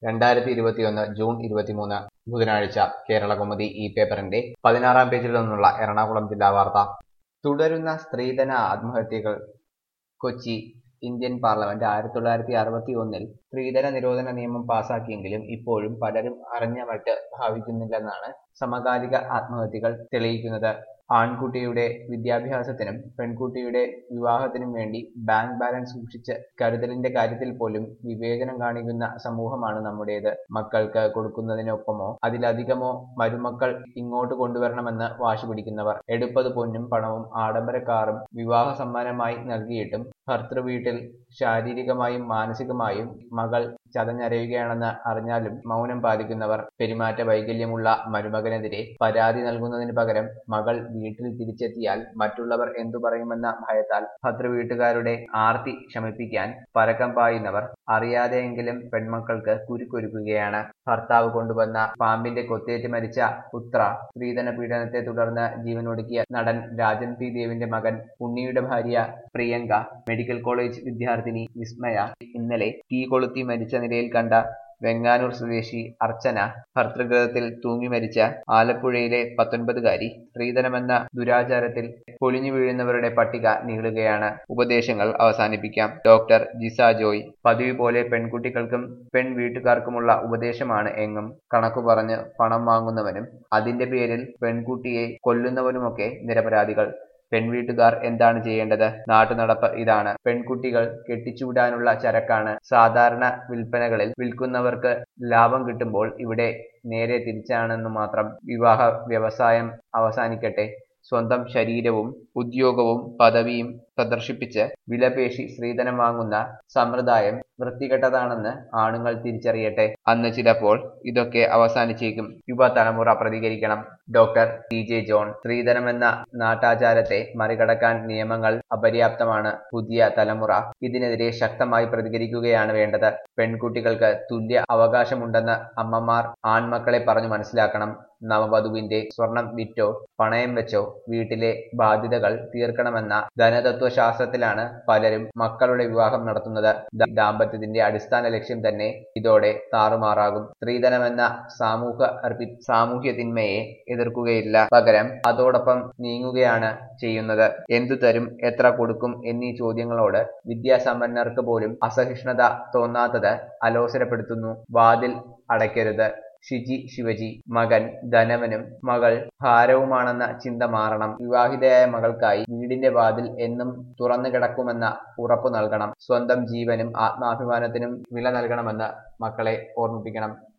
രണ്ടായിരത്തി ഇരുപത്തിയൊന്ന് ജൂൺ ഇരുപത്തിമൂന്ന് ബുധനാഴ്ച കേരളകൗമുദി ഈ പേപ്പറിന്റെ പതിനാറാം പേജിൽ നിന്നുള്ള എറണാകുളം ജില്ലാ വാർത്ത തുടരുന്ന സ്ത്രീധന ആത്മഹത്യകൾ കൊച്ചി ഇന്ത്യൻ പാർലമെന്റ് ആയിരത്തി തൊള്ളായിരത്തി അറുപത്തി ഒന്നിൽ സ്ത്രീധന നിരോധന നിയമം പാസാക്കിയെങ്കിലും ഇപ്പോഴും പലരും അറിഞ്ഞ മറ്റ് ഭാവിക്കുന്നില്ലെന്നാണ് സമകാലിക ആത്മഹത്യകൾ തെളിയിക്കുന്നത് ആൺകുട്ടിയുടെ വിദ്യാഭ്യാസത്തിനും പെൺകുട്ടിയുടെ വിവാഹത്തിനും വേണ്ടി ബാങ്ക് ബാലൻസ് സൂക്ഷിച്ച് കരുതലിന്റെ കാര്യത്തിൽ പോലും വിവേചനം കാണിക്കുന്ന സമൂഹമാണ് നമ്മുടേത് മക്കൾക്ക് കൊടുക്കുന്നതിനൊപ്പമോ അതിലധികമോ മരുമക്കൾ ഇങ്ങോട്ട് കൊണ്ടുവരണമെന്ന് വാശി പിടിക്കുന്നവർ എടുപ്പത് പൊന്നും പണവും ആഡംബര കാറും വിവാഹ സമ്മാനമായി നൽകിയിട്ടും ഭർത്തൃ വീട്ടിൽ ശാരീരികമായും മാനസികമായും മകൾ ചതഞ്ഞരയുകയാണെന്ന് അറിഞ്ഞാലും മൗനം പാലിക്കുന്നവർ പെരുമാറ്റ വൈകല്യമുള്ള മരുമകനെതിരെ പരാതി നൽകുന്നതിന് പകരം മകൾ വീട്ടിൽ തിരിച്ചെത്തിയാൽ മറ്റുള്ളവർ എന്തു പറയുമെന്ന ഭയത്താൽ ഭർത്തൃവീട്ടുകാരുടെ ആർത്തി ശമിപ്പിക്കാൻ പരക്കം പായുന്നവർ അറിയാതെയെങ്കിലും പെൺമക്കൾക്ക് കുരുക്കൊരുക്കുകയാണ് ഭർത്താവ് കൊണ്ടുവന്ന പാമ്പിന്റെ കൊത്തേറ്റ് മരിച്ച പുത്ര സ്ത്രീധന പീഡനത്തെ തുടർന്ന് ജീവനൊടുക്കിയ നടൻ രാജൻ പി ദേവിന്റെ മകൻ ഉണ്ണിയുടെ ഭാര്യ പ്രിയങ്ക മെഡിക്കൽ കോളേജ് വിദ്യാർത്ഥിനി വിസ്മയ ഇന്നലെ തീ കൊളുത്തി മരിച്ച നിലയിൽ കണ്ട വെങ്ങാനൂർ സ്വദേശി അർച്ചന ഭർതൃഗൃഹത്തിൽ തൂങ്ങി മരിച്ച ആലപ്പുഴയിലെ പത്തൊൻപതുകാരി സ്ത്രീധനമെന്ന ദുരാചാരത്തിൽ പൊളിഞ്ഞു വീഴുന്നവരുടെ പട്ടിക നീളുകയാണ് ഉപദേശങ്ങൾ അവസാനിപ്പിക്കാം ഡോക്ടർ ജിസ ജോയ് പതിവ് പോലെ പെൺകുട്ടികൾക്കും പെൺ വീട്ടുകാർക്കുമുള്ള ഉപദേശമാണ് എങ്ങും കണക്കു പറഞ്ഞ് പണം വാങ്ങുന്നവനും അതിന്റെ പേരിൽ പെൺകുട്ടിയെ കൊല്ലുന്നവനുമൊക്കെ നിരപരാധികൾ പെൺവീട്ടുകാർ എന്താണ് ചെയ്യേണ്ടത് നാട്ടുനടപ്പ് ഇതാണ് പെൺകുട്ടികൾ കെട്ടിച്ചൂടാനുള്ള ചരക്കാണ് സാധാരണ വിൽപ്പനകളിൽ വിൽക്കുന്നവർക്ക് ലാഭം കിട്ടുമ്പോൾ ഇവിടെ നേരെ തിരിച്ചാണെന്ന് മാത്രം വിവാഹ വ്യവസായം അവസാനിക്കട്ടെ സ്വന്തം ശരീരവും ഉദ്യോഗവും പദവിയും പ്രദർശിപ്പിച്ച് വിലപേശി സ്ത്രീധനം വാങ്ങുന്ന സമ്പ്രദായം വൃത്തികെട്ടതാണെന്ന് ആണുങ്ങൾ തിരിച്ചറിയട്ടെ അന്ന് ചിലപ്പോൾ ഇതൊക്കെ അവസാനിച്ചേക്കും യുവതലമുറ പ്രതികരിക്കണം ഡോക്ടർ ടി ജെ ജോൺ സ്ത്രീധനമെന്ന നാട്ടാചാരത്തെ മറികടക്കാൻ നിയമങ്ങൾ അപര്യാപ്തമാണ് പുതിയ തലമുറ ഇതിനെതിരെ ശക്തമായി പ്രതികരിക്കുകയാണ് വേണ്ടത് പെൺകുട്ടികൾക്ക് തുല്യ അവകാശമുണ്ടെന്ന് അമ്മമാർ ആൺമക്കളെ പറഞ്ഞു മനസ്സിലാക്കണം നവവധുവിന്റെ സ്വർണം വിറ്റോ പണയം വെച്ചോ വീട്ടിലെ ബാധ്യതകൾ തീർക്കണമെന്ന ധനതത്വശാസ്ത്രത്തിലാണ് പലരും മക്കളുടെ വിവാഹം നടത്തുന്നത് ദാമ്പത്യത്തിന്റെ അടിസ്ഥാന ലക്ഷ്യം തന്നെ ഇതോടെ താറുമാറാകും സ്ത്രീധനമെന്ന സാമൂഹ അർപ്പി സാമൂഹ്യ തിന്മയെ എതിർക്കുകയില്ല പകരം അതോടൊപ്പം നീങ്ങുകയാണ് ചെയ്യുന്നത് എന്തു തരും എത്ര കൊടുക്കും എന്നീ ചോദ്യങ്ങളോട് വിദ്യാസമ്പന്നർക്ക് പോലും അസഹിഷ്ണുത തോന്നാത്തത് അലോസരപ്പെടുത്തുന്നു വാതിൽ അടയ്ക്കരുത് ഷിജി ശിവജി മകൻ ധനവനും മകൾ ഭാരവുമാണെന്ന ചിന്ത മാറണം വിവാഹിതയായ മകൾക്കായി വീടിന്റെ വാതിൽ എന്നും തുറന്നു കിടക്കുമെന്ന ഉറപ്പു നൽകണം സ്വന്തം ജീവനും ആത്മാഭിമാനത്തിനും വില നൽകണമെന്ന് മക്കളെ ഓർമ്മിപ്പിക്കണം